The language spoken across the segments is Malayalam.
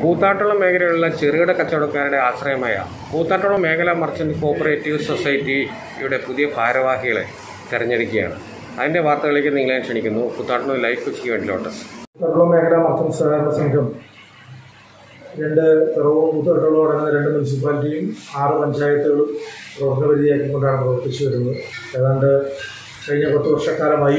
കൂത്താട്ടുളം മേഖലയിലുള്ള ചെറുകിട കച്ചവടക്കാരുടെ ആശ്രയമായ കൂത്താട്ടുളം മേഖല മർച്ചന്റ് കോപ്പറേറ്റീവ് സൊസൈറ്റിയുടെ പുതിയ ഭാരവാഹികളെ തെരഞ്ഞെടുക്കുകയാണ് അതിൻ്റെ വാർത്തകളിലേക്ക് നിങ്ങളെ ക്ഷണിക്കുന്നു കൂത്താട്ടുളം ലൈഫ് കൊച്ചിക്ക് വേണ്ടി ലോട്ടസ് കൂത്താട്ടുളം മേഖല മർച്ചന്റ് സഹകരണ സംഘം രണ്ട് പിറവും കൂത്താട്ടുളം അടങ്ങുന്ന രണ്ട് മുനിസിപ്പാലിറ്റിയും ആറ് പഞ്ചായത്തുകളും പ്രവർത്തന പരിധിയാക്കിക്കൊണ്ടാണ് പ്രവർത്തിച്ചു വരുന്നത് ഏതാണ്ട് കഴിഞ്ഞ പത്ത് വർഷക്കാലമായി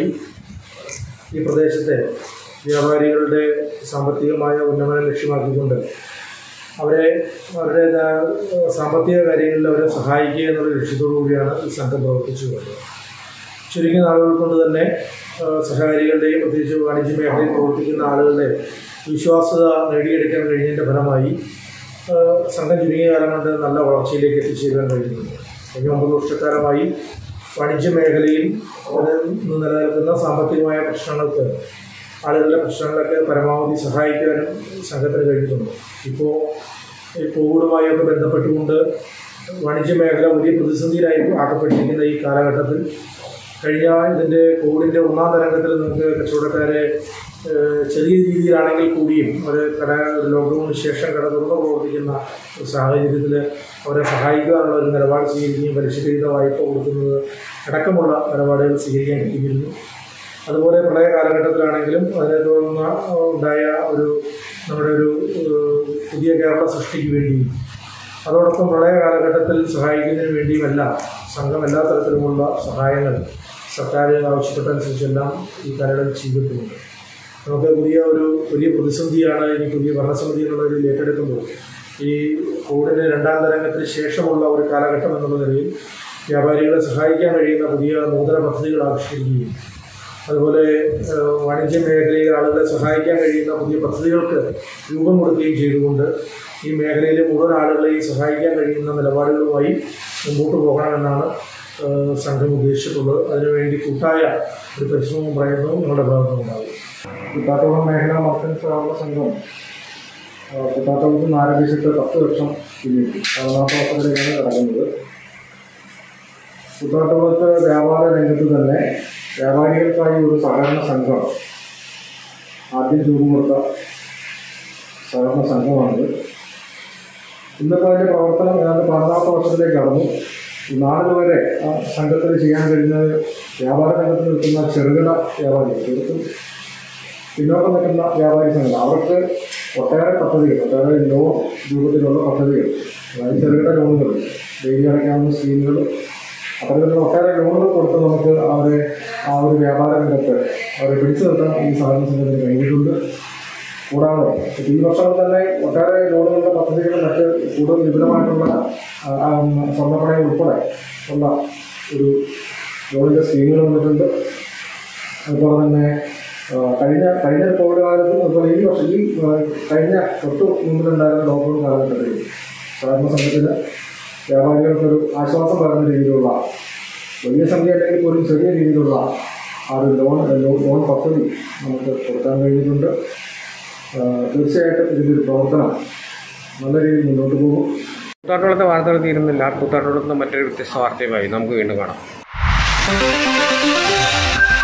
ഈ പ്രദേശത്തെ വ്യാപാരികളുടെ സാമ്പത്തികമായ ഉന്നമനം ലക്ഷ്യമാക്കിക്കൊണ്ട് അവരെ അവരുടെ ദാ- സാമ്പത്തിക കാര്യങ്ങളിൽ അവരെ സഹായിക്കുക എന്നുള്ള ലക്ഷ്യത്തോടു കൂടിയാണ് ഈ സംഘം പ്രവർത്തിച്ചു വരുന്നത് ചുരുങ്ങിയ നാളുകൾ കൊണ്ട് തന്നെ ആ, സഹകാരികളുടെയും പ്രത്യേകിച്ച് വാണിജ്യ മേഖലയിൽ പ്രവർത്തിക്കുന്ന ആളുകളുടെ വിശ്വാസ്യത നേടിയെടുക്കാൻ കഴിഞ്ഞതിൻ്റെ ഫലമായി ആ, സംഘം ചുരുങ്ങിയ കാലം കൊണ്ട് നല്ല വളർച്ചയിലേക്ക് എത്തിച്ചേരാൻ കഴിയുന്നുണ്ട് കഴിഞ്ഞ ഒമ്പത് വർഷക്കാലമായി വാണിജ്യ മേഖലയിൽ അത് നിലനിൽക്കുന്ന സാമ്പത്തികമായ പ്രശ്നങ്ങൾക്ക് ആളുകളുടെ പ്രശ്നങ്ങളൊക്കെ പരമാവധി സഹായിക്കാനും സംഘത്തിന് കഴിയുന്നുണ്ട് ഇപ്പോൾ ഈ കോവിഡുമായൊക്കെ ബന്ധപ്പെട്ടുകൊണ്ട് വാണിജ്യ മേഖല വലിയ പ്രതിസന്ധിയിലായി ആക്കപ്പെട്ടിരിക്കുന്ന ഈ കാലഘട്ടത്തിൽ കഴിഞ്ഞ ഇതിൻ്റെ കോവിഡിൻ്റെ ഒന്നാം തരംഗത്തിൽ നമുക്ക് കച്ചവടക്കാരെ ഏഹ്, ചെറിയ രീതിയിലാണെങ്കിൽ കൂടിയും ഒരു കട ലോക്ക്ഡൗണിന് ശേഷം കട തുറന്ന് പ്രവർത്തിക്കുന്ന ഒരു സാഹചര്യത്തിൽ അവരെ സഹായിക്കാനുള്ള ഒരു നിലപാട് സ്വീകരിക്കുകയും പലിശരഹിത വായ്പ കൊടുക്കുന്നത് അടക്കമുള്ള നിലപാടുകൾ സ്വീകരിക്കാൻ പറ്റിയിരുന്നു അതുപോലെ പ്രളയ കാലഘട്ടത്തിലാണെങ്കിലും അതിനെ തുടർന്ന് ഉണ്ടായ ഒരു നമ്മുടെ ഒരു ഏഹ്, പുതിയ കേരള സൃഷ്ടിക്ക് വേണ്ടിയും അതോടൊപ്പം പ്രളയ കാലഘട്ടത്തിൽ സഹായിക്കുന്നതിന് വേണ്ടിയുമെല്ലാം സംഘം എല്ലാ തരത്തിലുമുള്ള സഹായങ്ങൾ സർക്കാർ ആവശ്യപ്പെട്ടനുസരിച്ചെല്ലാം ഈ കാലയളവിൽ ചെയ്തിട്ടുണ്ട് നമുക്ക് പുതിയ ഒരു വലിയ പ്രതിസന്ധിയാണ് ഇനി പുതിയ ഭരണസമിതി എന്നുള്ള ഒരു ഏറ്റെടുക്കുമ്പോൾ ഈ കോവിഡിൻ്റെ രണ്ടാം തരംഗത്തിന് ശേഷമുള്ള ഒരു കാലഘട്ടം എന്നുള്ള നിലയിൽ വ്യാപാരികളെ സഹായിക്കാൻ കഴിയുന്ന പുതിയ നൂതന പദ്ധതികൾ ആവിഷ്കരിക്കുകയും അതുപോലെ ഏഹ്, വാണിജ്യ മേഖലയിൽ ആളുകളെ സഹായിക്കാൻ കഴിയുന്ന പുതിയ പദ്ധതികൾക്ക് രൂപം കൊടുക്കുകയും ചെയ്തുകൊണ്ട് ഈ മേഖലയിലെ മുഴുവൻ ആളുകളെയും സഹായിക്കാൻ കഴിയുന്ന നിലപാടുകളുമായി മുമ്പോട്ട് പോകണമെന്നാണ് ഏഹ്, സംഘം ഉദ്ദേശിച്ചിട്ടുള്ളത് അതിനുവേണ്ടി കൂട്ടായ ഒരു പരിശ്രമവും പ്രയത്നവും ഞങ്ങളുടെ ഭാഗത്തുനിന്നുണ്ടാകും കുത്താത്തോളം മേഖല മർച്ചന്റ് സഹകരണ സംഘം കുത്താത്തോളത്ത് നിന്ന് ആരംഭിച്ചിട്ട് പത്ത് വർഷം പിന്നിട്ടു പതിനാറ് വർഷത്തിലേക്കാണ് കിടക്കുന്നത് കുത്താട്ടോളത്ത് വ്യാപാര രംഗത്ത് തന്നെ വ്യാപാരികൾക്കായി ഒരു സഹകരണ സംഘം ആദ്യം രൂപം കൊടുത്ത സഹകരണ സംഘമാണിത് ഇന്നിപ്പോൾ അതിൻ്റെ പ്രവർത്തനം ഏതാണ്ട് പതിനാറ് വർഷത്തിലേക്ക് കടന്നു ഈ നാളിൽ വരെ ആ സംഘത്തിൽ ചെയ്യാൻ കഴിയുന്നത് വ്യാപാര രംഗത്ത് നിൽക്കുന്ന ചെറുകിട വ്യാപാരികൾ തീർത്തും പിന്നോക്കം നിൽക്കുന്ന വ്യാപാരി സംഘം അവർക്ക് ഒട്ടേറെ പദ്ധതികൾ ഒട്ടേറെ ലോൺ രൂപത്തിലുള്ള പദ്ധതികൾ അതായത് ചെറുകിട ലോണുകൾ ഡെയിലി അടയ്ക്കാവുന്ന സ്കീമുകൾ അത്തരത്തിലുള്ള ഒട്ടേറെ ലോണുകൾ കൊടുത്ത് നമുക്ക് അവരെ ആ ഒരു വ്യാപാര രംഗത്ത് അവരെ പിടിച്ചു നിർത്താൻ ഈ സഹകരണ സംഘത്തിന് കഴിഞ്ഞിട്ടുണ്ട് കൂടാതെ ഈ വർഷം തന്നെ ഒട്ടേറെ ലോണുകളുടെ പദ്ധതികൾ മറ്റ് കൂടുതൽ വിപുലമായിട്ടുള്ള ആ, ആ, സ്വർണ്ണപ്പണയം ഉൾപ്പെടെ ഉള്ള ഒരു ലോണിൻ്റെ സ്കീമുകൾ വന്നിട്ടുണ്ട് അതുപോലെ തന്നെ ആ, കഴിഞ്ഞ കഴിഞ്ഞ കോവിഡ് കാലത്തും അതുപോലെ ഈ വർഷം ഈ ആ, കഴിഞ്ഞ തൊട്ട് മുമ്പിലുണ്ടായിരുന്ന ലോക്ക്ഡൗൺ കാലഘട്ടത്തിൽ സഹകരണ സംഘത്തിന് വ്യാപാരികൾക്കൊരു ആശ്വാസം പകരുന്ന രീതിയിലുള്ള വലിയ സംഖ്യ അല്ലെങ്കിൽ പോലും ചെറിയ രീതിയിലുള്ള ആ ഒരു ലോൺ ലോ- ലോൺ പദ്ധതി നമുക്ക് കൊടുക്കാൻ കഴിഞ്ഞിട്ടുണ്ട് ആ, തീർച്ചയായിട്ടും ഇതിൻ്റെ ഒരു പ്രവർത്തനം നല്ല രീതിയിൽ മുന്നോട്ട് പോകും കൂത്താട്ടുളത്തെ വാർത്തകൾ തീരുന്നില്ല കൂത്താട്ടുളത്ത് മറ്റൊരു വ്യത്യസ്ത വാർത്തയുമായി നമുക്ക് വീണ്ടും കാണാം